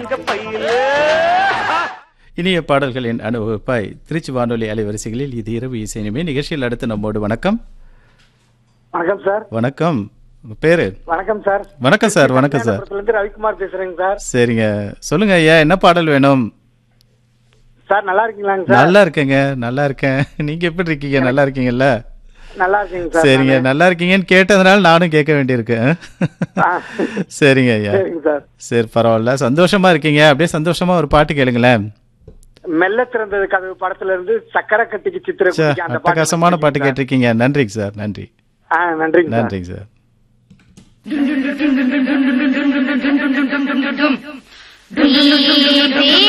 தங்க பையில இனிய பாடல்களின் அனுபவிப்பாய் திருச்சி வானொலி அலைவரிசைகளில் இது இரவு இசைனிமே நிகழ்ச்சியில் அடுத்து நம்மோடு வணக்கம் வணக்கம் சார் வணக்கம் உங்க பேரு வணக்கம் சார் வணக்கம் சார் வணக்கம் சார் இருந்து ரவிக்குமார் பேசுறேங்க சார் சரிங்க சொல்லுங்க ஐயா என்ன பாடல் வேணும் சார் நல்லா இருக்கீங்களாங்க சார் நல்லா இருக்கேங்க நல்லா இருக்கேன் நீங்க எப்படி இருக்கீங்க நல்லா இருக்கீங்கல்ல நல்லா இருக்கீங்க சார் சரிங்க நல்லா இருக்கீங்கன்னு கேட்டதுனால நானும் கேட்க வேண்டியிருக்கு ஆ. சரிங்க ஐயா சரிங்க சார் சரி பரவாயில்ல சந்தோஷமா இருக்கீங்க அப்படியே சந்தோஷமா ஒரு பாட்டு கேளுங்களேன் மெல்ல திறந்தது கதவு படத்துல இருந்து சக்கரை கட்டிக்கு சித்திர சே, குட்டிக்கு அந்த அட்டகாசமான பாட்டு கேட்டிருக்கீங்க கேட்டிருக்கீங்க நன்றிங்க சார் நன்றி சார். ஆ நன்றிங்க சார் நன்றிங்க sir Dum dum dum dum dum dum dum dum dum dum dum dum dum dum dum dum.